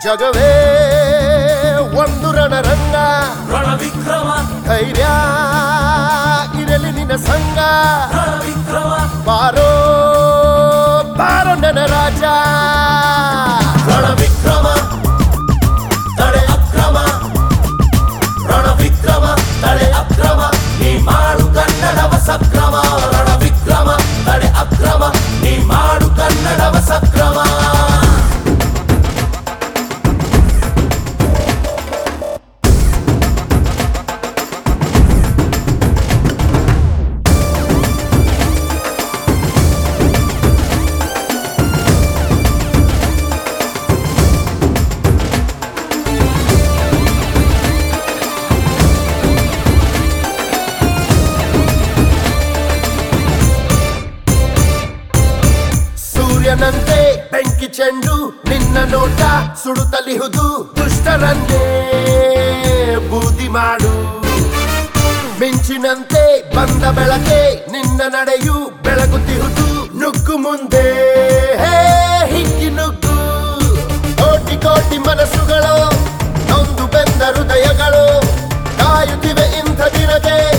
ಜಗವೇ ಒಂದು ರಣರಂಗ ರಣವಿಕ್ರಮ ಧೈರ್ಯ ಇರಲಿ ನಿನ್ನ ಸಂಗ ರಣವಿಕ್ರಮ ಬಾರೋ ಬಾರೋ ನನ್ನ ರಾಜ ರಣವಿಕ್ರಮ ತಡೆ ಅಕ್ರಮ ರಣವಿಕ್ರಮ ತಡೆ ಅಕ್ರಮ ನೀ ಮಾಡು ಕನ್ನಡವ ಸಕ್ರಮ ರಣವಿಕ್ರಮ ತಡೆ ಅಕ್ರಮ ನೀ ಮಾಡು ಕನ್ನಡವ ಸಕ್ರಮ ಸೂರ್ಯನಂತೆ ಬೆಂಕಿ ಚೆಂಡು ನಿನ್ನ ನೋಟ ಸುಡುತ್ತಲಿಹುದು ದುಷ್ಟರನ್ನೇ ಬೂದಿ ಮಾಡು ಮಿಂಚಿನಂತೆ ಬಂದ ಬೆಳಕೆ ನಿನ್ನ ನಡೆಯು ಬೆಳಗುತ್ತಿಹುದು ನುಗ್ಗು ಮುಂದೆ ಹೇ ಹಿಕ್ಕಿ ನುಗ್ಗು ಕೋಟಿ ಕೋಟಿ ಮನಸ್ಸುಗಳು ನೊಂದು ಬೆಂದ ಹೃದಯಗಳು ಕಾಯುತ್ತಿವೆ ಇಂಥ ದಿನಕ್ಕೆ